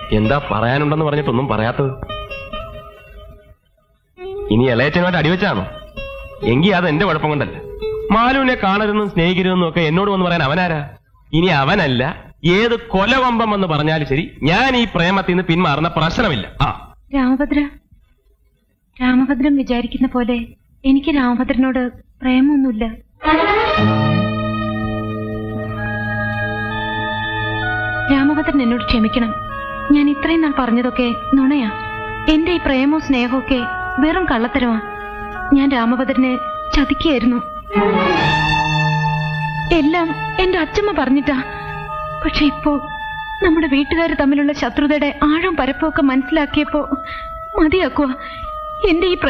എന്താ പറയാനുണ്ടെന്ന് പറഞ്ഞിട്ടൊന്നും പറയാത്തത് ഇനി ഇളയച്ചനുമായിട്ട് അടിവെച്ചാണോ എങ്കിൽ അത് എന്റെ കുഴപ്പം കൊണ്ടല്ല മാലുവിനെ കാണരുതെന്നും സ്നേഹിക്കരുതെന്നും ഒക്കെ എന്നോട് വന്ന് പറയാൻ അവനാരാ ഇനി അവനല്ല ഏത് കൊലവമ്പം എന്ന് പറഞ്ഞാലും ശരി ഞാൻ ഈ പ്രേമത്തിൽ നിന്ന് പിന്മാറുന്ന പ്രശ്നമില്ല ആ രാമഭദ്ര രാമഭദ്രൻ വിചാരിക്കുന്ന പോലെ എനിക്ക് രാമഭദ്രനോട് പ്രേമൊന്നുമില്ല രാമഭദ്രൻ എന്നോട് ക്ഷമിക്കണം ഞാൻ ഇത്രയും നാൾ പറഞ്ഞതൊക്കെ നുണയാ എന്റെ ഈ പ്രേമോ സ്നേഹമൊക്കെ വെറും കള്ളത്തരമാ ഞാൻ രാമഭദ്രനെ ചതിക്കുകയായിരുന്നു എല്ലാം എന്റെ അച്ഛമ്മ പറഞ്ഞിട്ടാ പക്ഷെ ഇപ്പോ നമ്മുടെ വീട്ടുകാർ തമ്മിലുള്ള ശത്രുതയുടെ ആഴം പരപ്പൊക്കെ മനസ്സിലാക്കിയപ്പോ മതിയാക്കുക എന്റെ ഈ